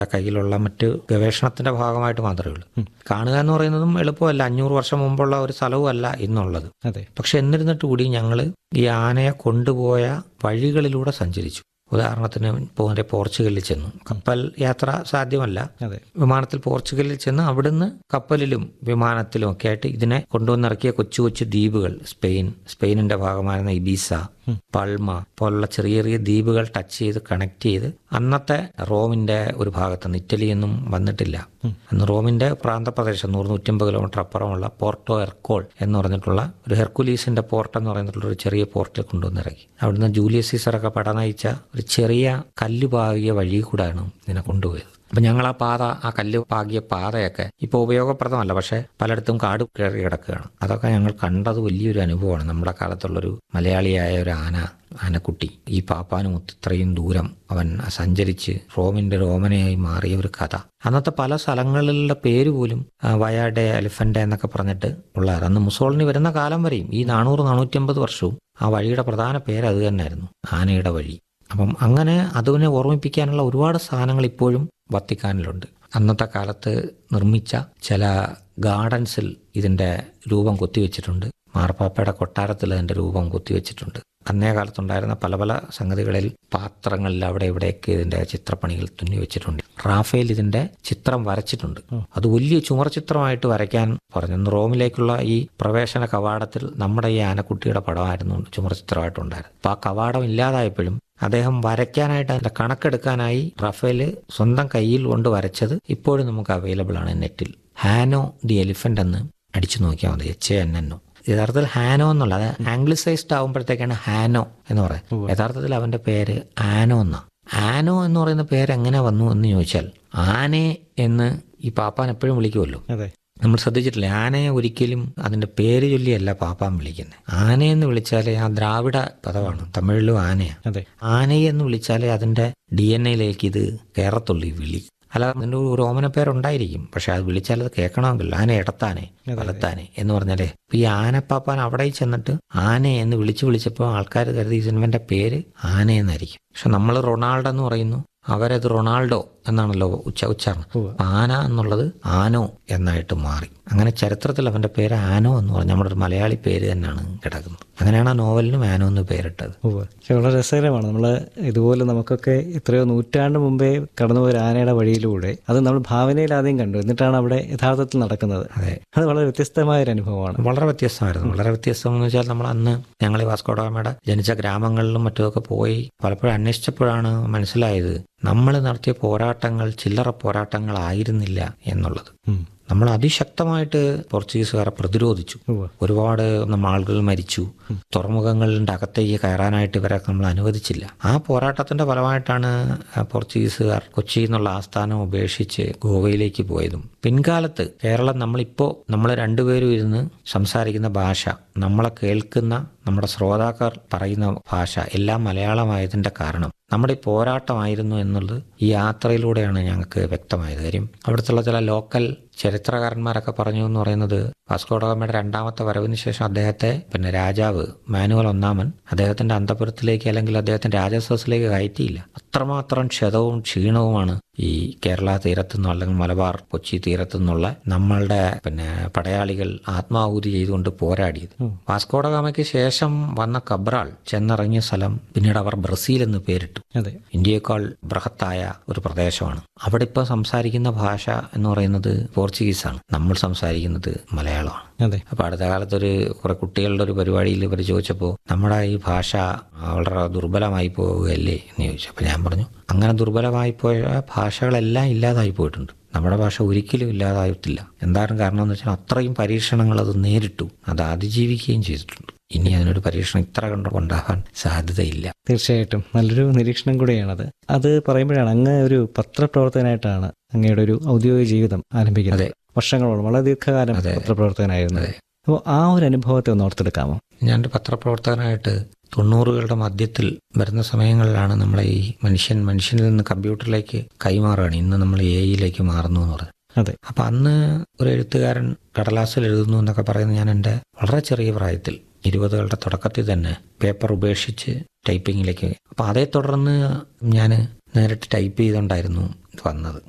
കയ്യിലുള്ള മറ്റ് ഗവേഷണത്തിന്റെ ഭാഗമായിട്ട് മാത്രമേ ഉള്ളൂ കാണുക എന്ന് പറയുന്നതും എളുപ്പമല്ല അഞ്ഞൂറ് വർഷം മുമ്പുള്ള ഒരു സ്ഥലവും അല്ല ഇന്നുള്ളത് അതെ പക്ഷെ എന്നിരുന്നിട്ട് കൂടി ഞങ്ങൾ ഈ ആനയെ കൊണ്ടുപോയ വഴികളിലൂടെ സഞ്ചരിച്ചു ഉദാഹരണത്തിന് ഇപ്പോൾ പോർച്ചുഗലിൽ ചെന്നു കപ്പൽ യാത്ര സാധ്യമല്ല അതെ വിമാനത്തിൽ പോർച്ചുഗലിൽ ചെന്ന് അവിടുന്ന് കപ്പലിലും വിമാനത്തിലും ഒക്കെ ആയിട്ട് ഇതിനെ കൊണ്ടുവന്നിറക്കിയ കൊച്ചു കൊച്ചു ദ്വീപുകൾ സ്പെയിൻ സ്പെയിനിന്റെ ഭാഗമായിരുന്ന ഇബീസ പൾമ പോലുള്ള ചെറിയ ചെറിയ ദ്വീപുകൾ ടച്ച് ചെയ്ത് കണക്ട് ചെയ്ത് അന്നത്തെ റോമിന്റെ ഒരു ഭാഗത്ത് നിന്ന് ഇറ്റലിയൊന്നും വന്നിട്ടില്ല അന്ന് റോമിന്റെ പ്രാന്തപ്രദേശം നൂറ് നൂറ്റമ്പത് കിലോമീറ്റർ അപ്പുറമുള്ള പോർട്ടോ എർക്കോൾ എന്ന് പറഞ്ഞിട്ടുള്ള ഒരു ഹെർക്കുലീസിന്റെ പോർട്ട് എന്ന് പറഞ്ഞിട്ടുള്ള ഒരു ചെറിയ പോർട്ടിൽ കൊണ്ടുവന്നിറക്കി അവിടുന്ന് ജൂലിയസ് സീസറൊക്കെ പട നയിച്ച ഒരു ചെറിയ കല്ല് പാകിയ വഴി കൂടാണ് ഇതിനെ കൊണ്ടുപോയത് അപ്പൊ ഞങ്ങൾ ആ പാത ആ കല്ല് പാകിയ പാതയൊക്കെ ഇപ്പോൾ ഉപയോഗപ്രദമല്ല പക്ഷെ പലയിടത്തും കാട് കയറി കിടക്കുകയാണ് അതൊക്കെ ഞങ്ങൾ കണ്ടത് വലിയൊരു അനുഭവമാണ് നമ്മുടെ കാലത്തുള്ളൊരു മലയാളിയായ ഒരു ആന ആനക്കുട്ടി ഈ പാപ്പാനുമൊത്ത് ഇത്രയും ദൂരം അവൻ സഞ്ചരിച്ച് റോമിന്റെ റോമനയായി മാറിയ ഒരു കഥ അന്നത്തെ പല സ്ഥലങ്ങളിലുള്ള പേര് പോലും ആ, വയാഡെ എലിഫന്റ് എന്നൊക്കെ പറഞ്ഞിട്ട് ഉള്ളതാണ് അന്ന് മുസോളിനി വരുന്ന കാലം വരെയും ഈ നാനൂറ് നാനൂറ്റമ്പത് വർഷവും ആ വഴിയുടെ പ്രധാന പേര് അത് തന്നെയായിരുന്നു ആനയുടെ വഴി അപ്പം അങ്ങനെ അതിനെ ഓർമ്മിപ്പിക്കാനുള്ള ഒരുപാട് സാധനങ്ങൾ ഇപ്പോഴും വത്തിക്കാനിലുണ്ട് അന്നത്തെ കാലത്ത് നിർമ്മിച്ച ചില ഗാർഡൻസിൽ ഇതിൻ്റെ രൂപം കൊത്തിവെച്ചിട്ടുണ്ട് മാർപ്പാപ്പയുടെ കൊട്ടാരത്തിൽ അതിൻ്റെ രൂപം കൊത്തിവെച്ചിട്ടുണ്ട് അന്നേ കാലത്തുണ്ടായിരുന്ന പല പല സംഗതികളിൽ പാത്രങ്ങളിൽ അവിടെ ഇവിടെയൊക്കെ ഇതിൻ്റെ ചിത്രപ്പണികൾ തുന്നി വെച്ചിട്ടുണ്ട് റാഫേൽ ഇതിൻ്റെ ചിത്രം വരച്ചിട്ടുണ്ട് അത് വലിയ ചുമർ ചിത്രമായിട്ട് വരയ്ക്കാൻ പറഞ്ഞു അന്ന് റോമിലേക്കുള്ള ഈ പ്രവേശന കവാടത്തിൽ നമ്മുടെ ഈ ആനക്കുട്ടിയുടെ പടമായിരുന്നു ചുമർ ചിത്രമായിട്ടുണ്ടായിരുന്നു അപ്പോൾ ആ കവാടം ഇല്ലാതായപ്പോഴും അദ്ദേഹം വരയ്ക്കാനായിട്ട് അതിന്റെ കണക്കെടുക്കാനായി റഫേല് സ്വന്തം കയ്യിൽ കൊണ്ട് വരച്ചത് ഇപ്പോഴും നമുക്ക് അവൈലബിൾ ആണ് നെറ്റിൽ ഹാനോ ദി എലിഫന്റ് എന്ന് അടിച്ചു നോക്കിയാൽ മതി എച്ച് എൻ എൻ ഒ യഥാർത്ഥത്തിൽ ഹാനോ എന്നുള്ള അത് ആംഗ്ലിസൈസ്ഡ് ആകുമ്പോഴത്തേക്കാണ് ഹാനോ എന്ന് പറയുന്നത് യഥാർത്ഥത്തിൽ അവന്റെ പേര് ആനോ എന്നാ ആനോ എന്ന് പറയുന്ന പേര് എങ്ങനെ വന്നു എന്ന് ചോദിച്ചാൽ ആനെ എന്ന് ഈ പാപ്പാൻ എപ്പോഴും വിളിക്കുമല്ലോ അതെ നമ്മൾ ശ്രദ്ധിച്ചിട്ടില്ലേ ആനയെ ഒരിക്കലും അതിന്റെ പേര് ചൊല്ലിയല്ല പാപ്പാൻ വിളിക്കുന്നത് ആനയെന്ന് വിളിച്ചാലേ ആ ദ്രാവിഡ പദമാണ് തമിഴിലും ആനയാണ് അതെ ആനയെ എന്ന് വിളിച്ചാലേ അതിന്റെ ഡി എൻ എയിലേക്ക് ഇത് കയറത്തുള്ളൂ ഈ വിളി അല്ല അതിന്റെ ഒരു ഓമന പേരുണ്ടായിരിക്കും പക്ഷെ അത് വിളിച്ചാൽ അത് കേൾക്കണമെങ്കിൽ ആന ഇടത്താനെ വലത്താനെ എന്ന് പറഞ്ഞാലേ ഇപ്പൊ ഈ ആനപ്പാപ്പാൻ അവിടെ ചെന്നിട്ട് ആന എന്ന് വിളിച്ചു വിളിച്ചപ്പോൾ ആൾക്കാർ കരുതി ഇവന്റെ പേര് ആന എന്നായിരിക്കും പക്ഷെ നമ്മൾ റൊണാൾഡോ എന്ന് പറയുന്നു അവരത് റൊണാൾഡോ എന്നാണല്ലോ ഉച്ച ഉച്ചാരണം ഉവ്വ്. ആന എന്നുള്ളത് ആനോ എന്നായിട്ട് മാറി അങ്ങനെ ചരിത്രത്തിൽ അവന്റെ പേര് ആനോ എന്ന് പറഞ്ഞ നമ്മുടെ ഒരു മലയാളി പേര് തന്നെയാണ് കിടക്കുന്നത് അങ്ങനെയാണ് ആ നോവലിനും ആനോ എന്ന് പേരിട്ടത് ഉവ്വ്. പക്ഷെ വളരെ രസകരമാണ് നമ്മൾ ഇതുപോലെ നമുക്കൊക്കെ എത്രയോ നൂറ്റാണ്ട് മുമ്പേ കടന്നുപോയ ഒരു ആനയുടെ വഴിയിലൂടെ അത് നമ്മൾ ഭാവനയിൽ ആദ്യം കണ്ടു എന്നിട്ടാണ് അവിടെ യഥാർത്ഥത്തിൽ നടക്കുന്നത് അതെ അത് വളരെ വ്യത്യസ്തമായ ഒരു അനുഭവമാണ് വളരെ വ്യത്യസ്തമായിരുന്നു വളരെ വ്യത്യസ്തം എന്ന് വെച്ചാൽ നമ്മൾ അന്ന് ഞങ്ങൾ ഈ വാസ്കോഡഗാമയുടെ ജനിച്ച ഗ്രാമങ്ങളിലും മറ്റുമൊക്കെ പോയി പലപ്പോഴും അന്വേഷിച്ചപ്പോഴാണ് മനസ്സിലായത് നമ്മൾ നടത്തിയ പോരാട്ടങ്ങൾ ചില്ലറ പോരാട്ടങ്ങളായിരുന്നില്ല എന്നുള്ളത് ഉം. നമ്മൾ അതിശക്തമായിട്ട് പോർച്ചുഗീസുകാരെ പ്രതിരോധിച്ചു ഉവ്വ്. ഒരുപാട് നമ്മൾ ആളുകൾ മരിച്ചു തുറമുഖങ്ങളുടെ അകത്തേക്ക് കയറാനായിട്ട് ഇവരെ നമ്മൾ അനുവദിച്ചില്ല ആ പോരാട്ടത്തിന്റെ ഫലമായിട്ടാണ് ആ പോർച്ചുഗീസുകാർ കൊച്ചി എന്നുള്ള ആസ്ഥാനം ഉപേക്ഷിച്ച് ഗോവയിലേക്ക് പോയതും പിൻകാലത്ത് കേരളം നമ്മളിപ്പോ നമ്മൾ രണ്ടുപേരും ഇരുന്ന് സംസാരിക്കുന്ന ഭാഷ നമ്മളെ കേൾക്കുന്ന നമ്മുടെ ശ്രോതാക്കൾ പറയുന്ന ഭാഷ എല്ലാം മലയാളമായതിന്റെ കാരണം നമ്മുടെ ഈ പോരാട്ടമായിരുന്നു എന്നുള്ളത് ഈ യാത്രയിലൂടെയാണ് ഞങ്ങൾക്ക് വ്യക്തമായത് കാര്യം അവിടുത്തെ ചില ലോക്കൽ ചരിത്രകാരന്മാരൊക്കെ പറഞ്ഞു എന്ന് പറയുന്നത് വാസ്കോഡഗാമയുടെ രണ്ടാമത്തെ വരവിന് ശേഷം അദ്ദേഹത്തെ പിന്നെ രാജാവ് മാനുവൽ ഒന്നാമൻ അദ്ദേഹത്തിന്റെ അന്തപുരത്തിലേക്ക് അല്ലെങ്കിൽ അദ്ദേഹത്തിന്റെ രാജസദസ്സിലേക്ക് കയറ്റിയില്ല അത്രമാത്രം ക്ഷതവും ക്ഷീണവുമാണ് ഈ കേരള തീരത്തു നിന്നോ അല്ലെങ്കിൽ മലബാർ കൊച്ചി തീരത്തു നിന്നുള്ള നമ്മളുടെ പിന്നെ പടയാളികൾ ആത്മാഹൂതി ചെയ്തുകൊണ്ട് പോരാടിയത് വാസ്കോഡഗാമയ്ക്ക് ശേഷം വന്ന കബ്രാൾ ചെന്നിറങ്ങിയ സ്ഥലം പിന്നീട് അവർ ബ്രസീൽ എന്ന് പേരിട്ടു അതെ ഇന്ത്യയേക്കാൾ ബൃഹത്തായ ഒരു പ്രദേശമാണ് അവിടെ ഇപ്പോൾ സംസാരിക്കുന്ന ഭാഷ എന്ന് പറയുന്നത് പോർച്ചുഗീസാണ് നമ്മൾ സംസാരിക്കുന്നത് മലയാളമാണ് അതെ അപ്പോൾ അടുത്ത കാലത്തൊരു കുറെ കുട്ടികളുടെ ഒരു പരിപാടിയിൽ ഇവർ ചോദിച്ചപ്പോൾ നമ്മുടെ ഈ ഭാഷ വളരെ ദുർബലമായി പോവുകയല്ലേ എന്ന് ചോദിച്ചു അപ്പോൾ ഞാൻ പറഞ്ഞു അങ്ങനെ ദുർബലമായി പോയ ഭാഷകളെല്ലാം ഇല്ലാതായി പോയിട്ടുണ്ട് നമ്മുടെ ഭാഷ ഒരിക്കലും ഇല്ലാതായിട്ടില്ല എന്താണ് കാരണം എന്ന് വെച്ചാൽ അത്രയും പരീക്ഷണങ്ങൾ അത് നേരിട്ടു അത് അതിജീവിക്കുകയും ചെയ്തിട്ടുണ്ട് ഇനി അതിനൊരു പരീക്ഷണം ഇത്ര കണ്ട് ഉണ്ടാകാൻ സാധ്യതയില്ല തീർച്ചയായിട്ടും നല്ലൊരു നിരീക്ഷണം കൂടിയാണത് അത് പറയുമ്പോഴാണ് അങ്ങ് ഒരു പത്രപ്രവർത്തകനായിട്ടാണ് അങ്ങയുടെ ഒരു ഔദ്യോഗിക ജീവിതം ആരംഭിക്കുന്നത് അതെ. വർഷങ്ങളോളം വളരെ ദീർഘകാലം അതെ. പത്രപ്രവർത്തകനായിരുന്നു അതെ. അപ്പോൾ ആ ഒരു അനുഭവത്തെ ഒന്ന് ഓർത്തെടുക്കാമോ ഞാൻ പത്രപ്രവർത്തകനായിട്ട് തൊണ്ണൂറുകളുടെ മധ്യത്തിൽ വരുന്ന സമയങ്ങളിലാണ് നമ്മളെ ഈ മനുഷ്യൻ മനുഷ്യനിൽ നിന്ന് കമ്പ്യൂട്ടറിലേക്ക് കൈമാറുകയാണ് ഇന്ന് നമ്മൾ എ ഐയിലേക്ക് മാറുന്നു എന്ന് പറയുന്നത് അതെ അപ്പം അന്ന് ഒരു എഴുത്തുകാരൻ കടലാസിൽ എഴുതുന്നു എന്നൊക്കെ പറയുന്നത് ഞാൻ എൻ്റെ വളരെ ചെറിയ പ്രായത്തിൽ ഇരുപതുകളുടെ തുടക്കത്തിൽ തന്നെ പേപ്പർ ഉപേക്ഷിച്ച് ടൈപ്പിങ്ങിലേക്ക് അപ്പം അതേ തുടർന്ന് ഞാൻ നേരിട്ട് ടൈപ്പ് ചെയ്തുകൊണ്ടായിരുന്നു വന്നത്